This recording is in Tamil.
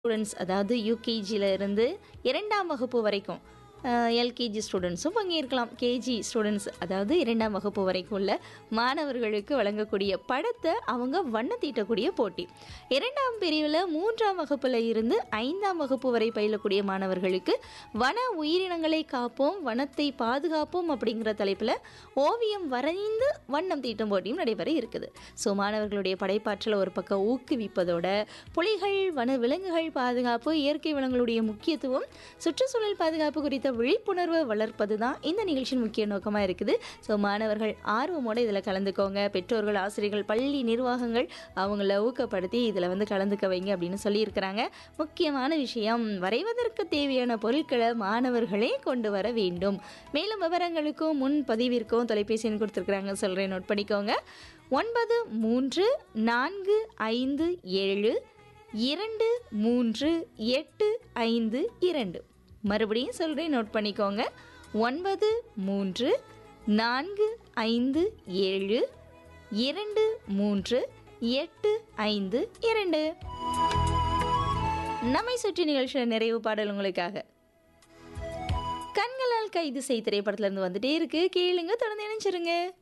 ஸ்டூடெண்ட்ஸ் அதாவது யூகேஜியில் இருந்து இரண்டாம் வகுப்பு வரைக்கும் எல்கேஜி ஸ்டூடெண்ட்ஸும் பங்கேற்கலாம் கேஜி ஸ்டூடெண்ட்ஸ் அதாவது இரண்டாம் வகுப்பு வரைக்கும் உள்ள மாணவர்களுக்கு வழங்கக்கூடிய படத்தை அவங்க வண்ண தீட்டக்கூடிய போட்டி இரண்டாம் பிரிவில் மூன்றாம் வகுப்பில் இருந்து ஐந்தாம் வகுப்பு வரை பயிலக்கூடிய மாணவர்களுக்கு வன உயிரினங்களை காப்போம் வனத்தை பாதுகாப்போம் அப்படிங்கிற தலைப்பில் ஓவியம் வரைந்து வண்ணம் தீட்டும் போட்டியும் நடைபெற இருக்குது ஸோ மாணவர்களுடைய படைப்பாற்றலை ஒரு பக்கம் ஊக்குவிப்பதோட புலிகள் வன விலங்குகள் பாதுகாப்பு இயற்கை வளங்களுடைய முக்கியத்துவம் சுற்றுச்சூழல் பாதுகாப்பு குறித்த விழிப்புணர்வை வளர்ப்பது தான் இந்த நிகழ்ச்சியின் முக்கிய நோக்கமாக இருக்குது ஸோ மாணவர்கள் ஆர்வமோடு இதில் கலந்துக்கோங்க பெற்றோர்கள் ஆசிரியர்கள் பள்ளி நிர்வாகங்கள் அவங்கள ஊக்கப்படுத்தி இதில் வந்து கலந்துக்க வைங்க அப்படின்னு சொல்லியிருக்கிறாங்க முக்கியமான விஷயம் வரைவதற்கு தேவையான பொருட்களை மாணவர்களே கொண்டு வர வேண்டும் மேலும் விவரங்களுக்கும் முன் பதிவிற்கும் தொலைபேசி எண் கொடுத்துருக்குறாங்க சொல்கிறேன் நோட் பண்ணிக்கோங்க ஒன்பது மூன்று நான்கு ஐந்து ஏழு இரண்டு மூன்று எட்டு ஐந்து இரண்டு மறுபடியும் சொல்கிறேன் நோட் பண்ணிக்கோங்க ஒன்பது மூன்று நான்கு ஐந்து ஏழு இரண்டு மூன்று எட்டு ஐந்து இரண்டு நம்மை சுற்றி நிகழ்ச்சியில் நிறைவு பாடல் உங்களுக்காக கண்களால் கைது செய் திரைப்படத்துல இருந்து வந்துட்டே இருக்கு கேளுங்க தொடர்ந்து இணைச்சிருங்க